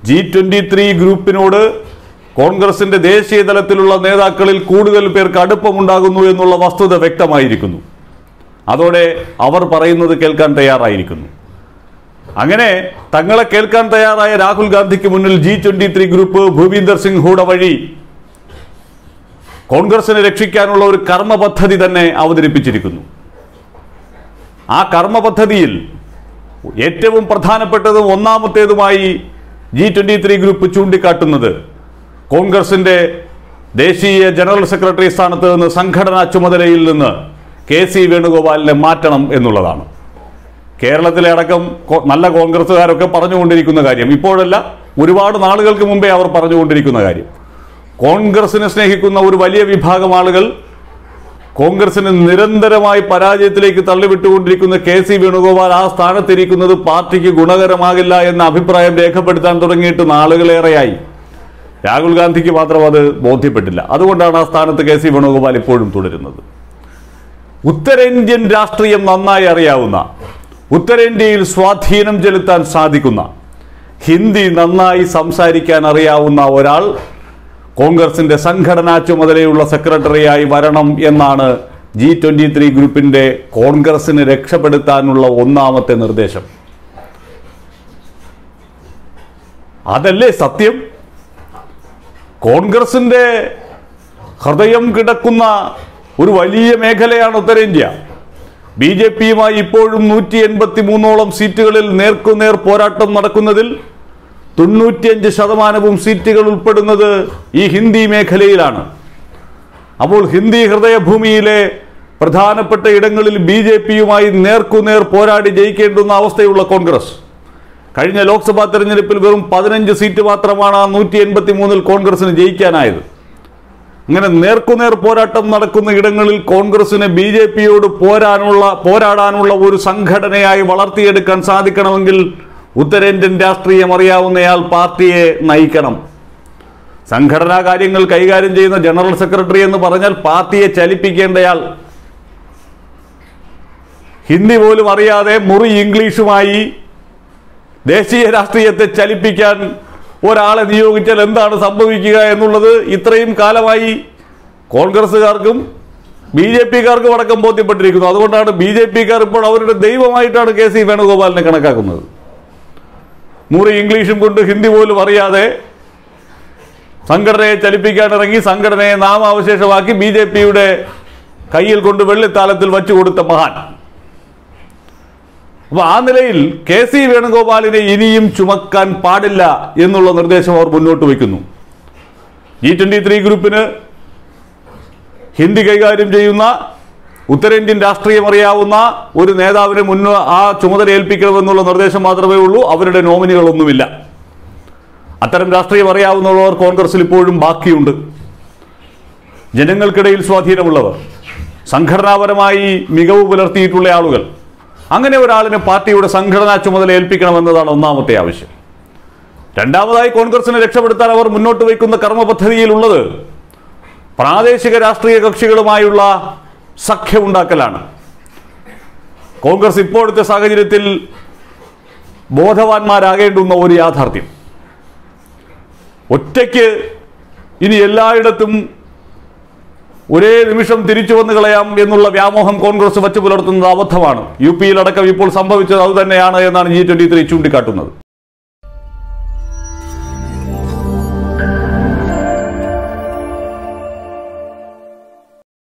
G twenty three ഗ്രൂപ്പിനോട് കോൺഗ്രസിന്റെ ദേശീയ തലത്തിലുള്ള നേതാക്കളിൽ കൂടുതൽ പേർക്ക് അടുപ്പമുണ്ടാകുന്നു എന്നുള്ള വസ്തുത വ്യക്തമായിരിക്കുന്നു അതോടെ അവർ പറയുന്നത് കേൾക്കാൻ തയ്യാറായിരിക്കുന്നു അങ്ങനെ തങ്ങളെ കേൾക്കാൻ തയ്യാറായ രാഹുൽ ഗാന്ധിക്ക് മുന്നിൽ G twenty three group Bhupinder Singh Hooda വഴി കോൺഗ്രസിനെ രക്ഷിക്കാനുള്ള ഒരു കർമ്മ പദ്ധതി തന്നെ അവതരിപ്പിച്ചിരിക്കുന്നു ആ കർമ്മ പദ്ധതിയിൽ ഏറ്റവും പ്രധാനപ്പെട്ടതും ഒന്നാമത്തേതുമായി ജി ട്വന്റി ത്രീ ഗ്രൂപ്പ് ചൂണ്ടിക്കാട്ടുന്നത് കോൺഗ്രസിന്റെ ദേശീയ ജനറൽ സെക്രട്ടറി സ്ഥാനത്ത് നിന്ന് സംഘടനാ ചുമതലയിൽ നിന്ന് കെ സി വേണുഗോപാലിനെ മാറ്റണം എന്നുള്ളതാണ് കേരളത്തിലെ അടക്കം കോ- നല്ല കോൺഗ്രസ്സുകാരൊക്കെ പറഞ്ഞുകൊണ്ടിരിക്കുന്ന കാര്യം ഇപ്പോഴല്ല ഒരുപാട് നാളുകൾക്ക് മുമ്പേ അവർ പറഞ്ഞുകൊണ്ടിരിക്കുന്ന കാര്യം കോൺഗ്രസിനെ സ്നേഹിക്കുന്ന ഒരു വലിയ വിഭാഗം ആളുകൾ കോൺഗ്രസിന് നിരന്തരമായി പരാജയത്തിലേക്ക് തള്ളിവിട്ടുകൊണ്ടിരിക്കുന്ന കെ സി വേണുഗോപാൽ ആ സ്ഥാനത്തിരിക്കുന്നത് പാർട്ടിക്ക് ഗുണകരമാകില്ല എന്ന അഭിപ്രായം രേഖപ്പെടുത്താൻ തുടങ്ങിയിട്ട് നാളുകളേറെയായി രാഹുൽ ഗാന്ധിക്ക് മാത്രം അത് ബോധ്യപ്പെട്ടില്ല അതുകൊണ്ടാണ് ആ സ്ഥാനത്ത് കെ സി വേണുഗോപാൽ ഇപ്പോഴും തുടരുന്നത് ഉത്തരേന്ത്യൻ രാഷ്ട്രീയം നന്നായി അറിയാവുന്ന ഉത്തരേന്ത്യയിൽ സ്വാധീനം ചെലുത്താൻ സാധിക്കുന്ന ഹിന്ദി നന്നായി സംസാരിക്കാൻ അറിയാവുന്ന ഒരാൾ കോൺഗ്രസിന്റെ സംഘടനാ ചുമതലയുള്ള സെക്രട്ടറിയായി വരണം എന്നാണ് ജി ട്വന്റി ത്രീ ഗ്രൂപ്പിന്റെ കോൺഗ്രസിനെ രക്ഷപ്പെടുത്താനുള്ള ഒന്നാമത്തെ നിർദ്ദേശം അതല്ലേ സത്യം കോൺഗ്രസിന്റെ ഹൃദയം കിടക്കുന്ന ഒരു വലിയ മേഖലയാണ് ഉത്തരേന്ത്യ ബി ജെ പിയുമായി ഇപ്പോഴും നൂറ്റി എൺപത്തി മൂന്നോളം സീറ്റുകളിൽ നേർക്കുനേർ പോരാട്ടം നടക്കുന്നതിൽ തൊണ്ണൂറ്റിയഞ്ച് ശതമാനവും സീറ്റുകൾ ഉൾപ്പെടുന്നത് ഈ ഹിന്ദി മേഖലയിലാണ് അപ്പോൾ ഹിന്ദി ഹൃദയഭൂമിയിലെ പ്രധാനപ്പെട്ട ഇടങ്ങളിൽ ബി ജെ പിയുമായി നേർക്കുനേർ പോരാടി ജയിക്കേണ്ടുന്ന അവസ്ഥയുള്ള കോൺഗ്രസ് കഴിഞ്ഞ ലോക്സഭാ തെരഞ്ഞെടുപ്പിൽ വെറും പതിനഞ്ച് സീറ്റ് മാത്രമാണ് ആ നൂറ്റി എൺപത്തി മൂന്നിൽ കോൺഗ്രസിന് ജയിക്കാനായത് അങ്ങനെ നേർക്കുനേർ പോരാട്ടം നടക്കുന്ന ഇടങ്ങളിൽ കോൺഗ്രസിന് ബി ജെ പിയോട് പോരാനുള്ള പോരാടാനുള്ള ഒരു സംഘടനയായി വളർത്തിയെടുക്കാൻ സാധിക്കണമെങ്കിൽ ഉത്തരേന്ത്യൻ രാഷ്ട്രീയം അറിയാവുന്നയാൾ പാർട്ടിയെ നയിക്കണം സംഘടനാ കാര്യങ്ങൾ കൈകാര്യം ചെയ്യുന്ന ജനറൽ സെക്രട്ടറി എന്ന് പറഞ്ഞാൽ പാർട്ടിയെ ചലിപ്പിക്കേണ്ടയാൾ ഹിന്ദി പോലും അറിയാതെ മുറി ഇംഗ്ലീഷുമായി ദേശീയ രാഷ്ട്രീയത്തെ ചലിപ്പിക്കാൻ ഒരാളെ നിയോഗിച്ചാൽ എന്താണ് സംഭവിക്കുക എന്നുള്ളത് ഇത്രയും കാലമായി കോൺഗ്രസ്സുകാർക്കും ബി ജെ പിക്കാർക്കും അടക്കം ബോധ്യപ്പെട്ടിരിക്കുന്നു അതുകൊണ്ടാണ് ബി ജെ പിക്കാർ ഇപ്പോൾ അവരുടെ ദൈവമായിട്ടാണ് കെ സി വേണുഗോപാലിനെ കണക്കാക്കുന്നത് മുറി ഇംഗ്ലീഷും കൊണ്ട് ഹിന്ദി പോലും അറിയാതെ സംഘടനയെ ചലിപ്പിക്കാൻ ഇറങ്ങി സംഘടനയെ നാമാവശേഷമാക്കി ബി ജെ പിയുടെ കയ്യിൽ കൊണ്ട് വെള്ളിത്താലത്തിൽ വച്ചു കൊടുത്ത മഹാൻ അപ്പൊ ആ നിലയിൽ കെ സി വേണുഗോപാലിനെ ഇനിയും ചുമക്കാൻ പാടില്ല എന്നുള്ള നിർദ്ദേശം അവർ മുന്നോട്ട് വയ്ക്കുന്നു ജി ട്വന്റി ത്രീ ഗ്രൂപ്പിന് ഹിന്ദി കൈകാര്യം ചെയ്യുന്ന ഉത്തരേന്ത്യൻ രാഷ്ട്രീയം അറിയാവുന്ന ഒരു നേതാവിനെ മുന്നോ ആ ചുമതല ഏൽപ്പിക്കണമെന്നുള്ള നിർദ്ദേശം മാത്രമേ ഉള്ളൂ അവരുടെ നോമിനികളൊന്നുമില്ല അത്തരം രാഷ്ട്രീയം അറിയാവുന്നവർ കോൺഗ്രസിൽ ഇപ്പോഴും ബാക്കിയുണ്ട് ജനങ്ങൾക്കിടയിൽ സ്വാധീനമുള്ളവർ സംഘടനാപരമായി മികവ് പുലർത്തിയിട്ടുള്ള ആളുകൾ അങ്ങനെ ഒരാളിനെ പാർട്ടിയുടെ സംഘടനാ ചുമതല ഏൽപ്പിക്കണമെന്നതാണ് ഒന്നാമത്തെ ആവശ്യം രണ്ടാമതായി കോൺഗ്രസിനെ രക്ഷപ്പെടുത്താൻ അവർ മുന്നോട്ട് വയ്ക്കുന്ന കർമ്മ പദ്ധതിയിലുള്ളത് പ്രാദേശിക രാഷ്ട്രീയ കക്ഷികളുമായുള്ള സഖ്യമുണ്ടാക്കലാണ് കോൺഗ്രസ് ഇപ്പോഴത്തെ സാഹചര്യത്തിൽ ബോധവാന്മാരാകേണ്ടുന്ന ഒരു യാഥാർത്ഥ്യം ഒറ്റയ്ക്ക് ഇനി എല്ലായിടത്തും ഒരേ നിമിഷം തിരിച്ചു വന്നു കളയാം എന്നുള്ള വ്യാമോഹം കോൺഗ്രസ് വച്ചു പുലർത്തുന്നത് അബദ്ധമാണ് യു പിയിലടക്കം ഇപ്പോൾ സംഭവിച്ചത് അതുതന്നെയാണ് എന്നാണ് ജി ട്വന്റി ത്രീ ചൂണ്ടിക്കാട്ടുന്നത്